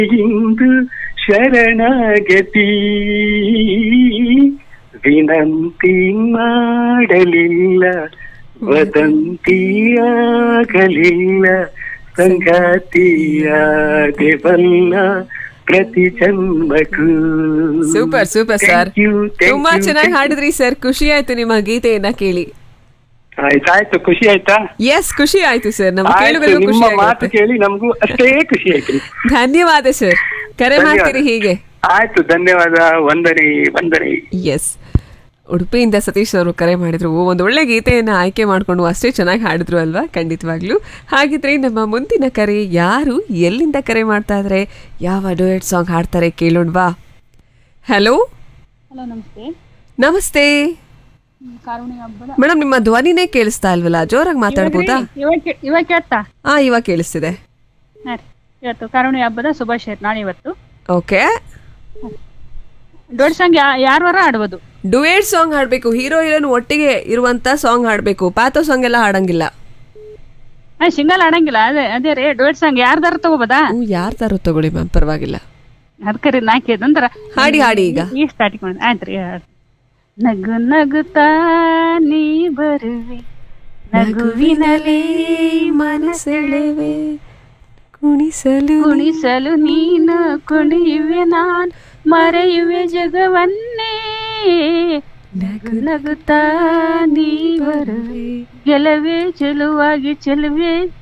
ಇಂದು ಶರಣಾಗತಿ ವಿನಂತಿ ಮಾಡಲಿಲ್ಲ ವದಂತಿಯಾಗಲಿಲ್ಲ ಸಂಗಾತಿಯಾದೆವಲ್ಲ ಪ್ರತಿ ಜನ್ಮಕ್ಕೂ super super sir Thank you, thank ತುಂಬಾ you, ಚೆನ್ನಾಗಿ thank you. ಹಾಡಿದ್ರಿ ಸರ್ ಖುಷಿ ಆಯ್ತು ನಿಮ್ಮ ಗೀತೆಯನ್ನ ಕೇಳಿ ಆಯ್ತಾಯ್ತು ಖುಷಿ ಆಯ್ತಾ ಎಸ್ ಖುಷಿ ಆಯ್ತು ಸರ್ ನಮ್ಮ ಆಯ್ತು ಕೇಳುಗರಿಗೂ ನಿಮ್ಮ ಖುಷಿ ಮಾತು ಆಗುತ್ತೆ ಕೇಳಿ ನಮಗೂ ಅಷ್ಟೇ ಖುಷಿ ಆಯ್ತು ಧನ್ಯವಾದ ಸರ್ ಕರೆ ಧನ್ಯವಾದ. ಮಾಡ್ತೀರಿ ಹೀಗೆ ಆಯ್ತು ಧನ್ಯವಾದ ವಂದನೆ ವಂದನೆ ಎಸ್ ಉಡುಪಿಯಿಂದ ಸತೀಶ್ ಅವರು ಕರೆ ಮಾಡಿದ್ರು ಒಂದು ಒಳ್ಳೆ ಗೀತೆಯನ್ನು ಆಯ್ಕೆ ಮಾಡಿಕೊಂಡು ಅಷ್ಟೇ ಚೆನ್ನಾಗಿ ಹಾಡಿದ್ರು ಅಲ್ವಾ ಖಂಡಿತವಾಗ್ಲೂ ಹಾಗಿದ್ರೆ ನಮ್ಮ ಮುಂದಿನ ಕರೆ ಯಾರು ಎಲ್ಲಿಂದ ಕರೆ ಮಾಡ್ತಾ ಇದ್ದಾರೆ ಯಾವ ಡೋಯೆಟ್ ಸಾಂಗ್ ಹಾಡ್ತಾರೆ ಕೇಳೋಣವಾ ಹಲೋ ಹಲೋ ನಮಸ್ತೆ ನಮಸ್ತೆ ಹ್ಮ್, ಕಾರುಣಿ ಹಬ್ಬದ ಮೇಡಮ್ ನಿಮ್ಮ ಧ್ವನಿನೇ ಕೇಳಿಸ್ತಾ ಇಲ್ವಲ್ಲ ಜೋರಾಗಿ ಮಾತಾಡ್ಬೋದಾ ಇವಾಗ ಕೇ- ಇವಾಗ ಕೇಳ್ತಾ ಹಾ ಇವಾಗ ಕೇಳಿಸ್ತಿದೆ ಹಾಂ ರೀ ಇವತ್ತು ಕಾರುಣಿ ಹಬ್ಬದ ಶುಭಾಶಯ ನಾಳೆ ಇವತ್ತು ಓಕೆ ಡೋಡ್ ಸಾಂಗ್ ಯಾರ್ವಾರ ಆಡ್ಬೋದು ಡುಯೆಟ್ ಸಾಂಗ್ ಹಾಡಬೇಕು ಹೀರೋ ಹೀರೋನ್ ಒಟ್ಟಿಗೆ ಇರುವಂತ ಸಾಂಗ್ ಹಾಡಬೇಕು ಪಾತೋ ಸಾಂಗ್ ಎಲ್ಲ ಹಾಡಂಗಿಲ್ಲ ಹಾ ಸಿಂಗಲ್ ಆಡಂಗಿಲ್ಲ ಅದೇ ಅದೇ ರೀ ಡೋಡ್ ಸಾಂಗ್ ಯಾರ್ದಾರ ತಗೋಬೋದಾ ಹ್ಞೂ ಯಾರ್ದಾರು ತಗೊಳ್ಳಿ ಮ್ಯಾಮ್ ಪರವಾಗಿಲ್ಲ ಅದಕ್ಕೆ ರೀ ನಾಲ್ಕೈದಂದ್ರ ಹಾಡಿ ಹಾಡಿ ಈಗ ಈ ಸ್ಟಾರ್ಟಿಂಗ್ ಮಾಡಿ ಆಯ್ತು ರೀ ಹಾಡು. ನಗು ನಗುತ್ತಾ ನೀ ಬರುವೆ ನಗುವಿನಲೇ ಮನಸೆಳೆವೆ ಕುಣಿಸಲು ಕುಣಿಸಲು ನೀನು ಕುಣಿಯುವೆ ನಾನ್ ಮರೆಯುವೆ ಜಗವನ್ನೇ ನಗು ನಗುತ್ತಾ ನೀ ಬರುವೆ ಗೆಲುವೆ ಚೆಲುವಾಗಿ ಚೆಲುವೆ